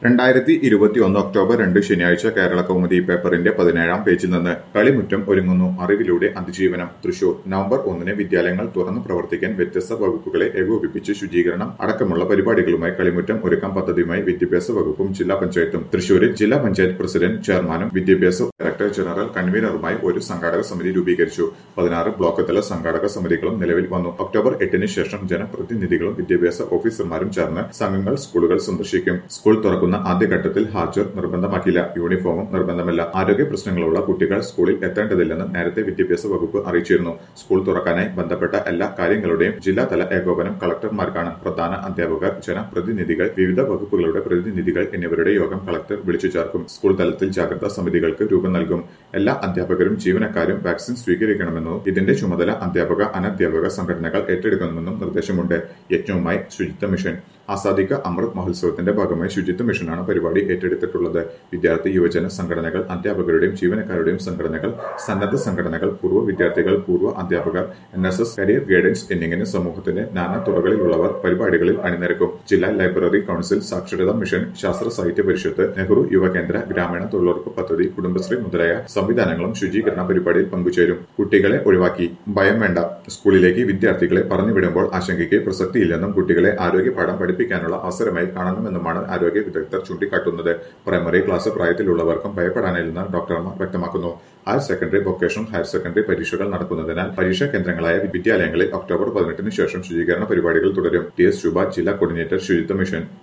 രണ്ടായിരത്തി ഇരുപത്തിയൊന്ന് ഒക്ടോബർ രണ്ട് ശനിയാഴ്ച കേരള കൗമുദി പേപ്പറിന്റെ പതിനേഴാം പേജിൽ നിന്ന് കളിമുറ്റം ഒരുങ്ങുന്നു അറിവിലൂടെ അതിജീവനം തൃശൂർ നവംബർ ഒന്നിന് വിദ്യാലയങ്ങൾ തുറന്നു പ്രവർത്തിക്കാൻ വ്യത്യസ്ത വകുപ്പുകളെ ഏകോപിപ്പിച്ച് ശുചീകരണം അടക്കമുള്ള പരിപാടികളുമായി കളിമുറ്റം ഒരുക്കാൻ പദ്ധതിയുമായി വിദ്യാഭ്യാസ വകുപ്പും ജില്ലാ പഞ്ചായത്തും തൃശൂരിൽ ജില്ലാ പഞ്ചായത്ത് പ്രസിഡന്റ് ചെയർമാനും വിദ്യാഭ്യാസ ഡയറക്ടർ ജനറൽ കൺവീനറുമായി ഒരു സംഘാടക സമിതി രൂപീകരിച്ചു പതിനാറ് ബ്ലോക്ക് തല സംഘാടക സമിതികളും നിലവിൽ വന്നു ഒക്ടോബർ എട്ടിന് ശേഷം ജനപ്രതിനിധികളും വിദ്യാഭ്യാസ ഓഫീസർമാരും ചേർന്ന് സംഘങ്ങൾ സ്കൂളുകൾ സന്ദർശിക്കും സ്കൂൾ തുറക്കുന്ന ആദ്യഘട്ടത്തിൽ ഹാജർ നിർബന്ധമാക്കില്ല യൂണിഫോമും നിർബന്ധമല്ല ആരോഗ്യ പ്രശ്നങ്ങളുള്ള കുട്ടികൾ സ്കൂളിൽ എത്തേണ്ടതില്ലെന്ന് നേരത്തെ വിദ്യാഭ്യാസ വകുപ്പ് അറിയിച്ചിരുന്നു സ്കൂൾ തുറക്കാനായി ബന്ധപ്പെട്ട എല്ലാ കാര്യങ്ങളുടെയും ജില്ലാതല ഏകോപനം കളക്ടർമാർക്കാണ് പ്രധാന അധ്യാപകർ ജനപ്രതിനിധികൾ വിവിധ വകുപ്പുകളുടെ പ്രതിനിധികൾ എന്നിവരുടെ യോഗം കളക്ടർ വിളിച്ചു ചേർക്കും സ്കൂൾ തലത്തിൽ ജാഗ്രതാ സമിതികൾക്ക് രൂപം നൽകും എല്ലാ അധ്യാപകരും ജീവനക്കാരും വാക്സിൻ സ്വീകരിക്കണമെന്നും ഇതിന്റെ ചുമതല അധ്യാപക അനധ്യാപക സംഘടനകൾ ഏറ്റെടുക്കണമെന്നും നിർദ്ദേശമുണ്ട് യജ്ഞവുമായി ശുചിത്വ മിഷൻ ആസാദിക അമൃത് മഹോത്സവത്തിന്റെ ഭാഗമായി ശുചിത്വ മിഷനാണ് പരിപാടി ഏറ്റെടുത്തിട്ടുള്ളത് വിദ്യാർത്ഥി യുവജന സംഘടനകൾ അധ്യാപകരുടെയും ജീവനക്കാരുടെയും സംഘടനകൾ സന്നദ്ധ സംഘടനകൾ പൂർവ്വ വിദ്യാർത്ഥികൾ പൂർവ്വ അധ്യാപകർ N S S career guidance എന്നിങ്ങനെ സമൂഹത്തിന്റെ നാനാ തുറകളിലുള്ളവർ പരിപാടികളിൽ അണിനിരക്കും ജില്ലാ ലൈബ്രറി കൌൺസിൽ സാക്ഷരതാ മിഷൻ ശാസ്ത്ര സാഹിത്യ പരിഷത്ത് നെഹ്റു യുവകേന്ദ്ര ഗ്രാമീണ തൊഴിലുറപ്പ് പദ്ധതി കുടുംബശ്രീ മുതലായ സംവിധാനങ്ങളും ശുചീകരണ പരിപാടിയിൽ പങ്കുചേരും കുട്ടികളെ ഒഴിവാക്കി ഭയം വേണ്ട സ്കൂളിലേക്ക് വിദ്യാർത്ഥികളെ പറഞ്ഞുവിടുമ്പോൾ ആശങ്കയ്ക്ക് പ്രസക്തിയില്ലെന്നും കുട്ടികളെ ആരോഗ്യ പാഠം പഠിപ്പിക്കാനുള്ള അവസരമായി കാണണമെന്നുമാണ് ആരോഗ്യ വിദഗ്ധർ ചൂണ്ടിക്കാട്ടുന്നത് പ്രൈമറി ക്ലാസ് പ്രായത്തിലുള്ളവർക്കും ഭയപ്പെടാനില്ലെന്ന് ഡോക്ടർമാർ വ്യക്തമാക്കുന്നു higher secondary vocational higher secondary പരീക്ഷകൾ നടക്കുന്നതിനാൽ പരീക്ഷാ കേന്ദ്രങ്ങളായ വിദ്യാലയങ്ങളിൽ ഒക്ടോബർ പതിനെട്ടിന് ശേഷം ശുചീകരണ പരിപാടികൾ തുടരും ടി എസ് ശുഭ ജില്ലാ കോർഡിനേറ്റർ ശുചിത്വ മിഷൻ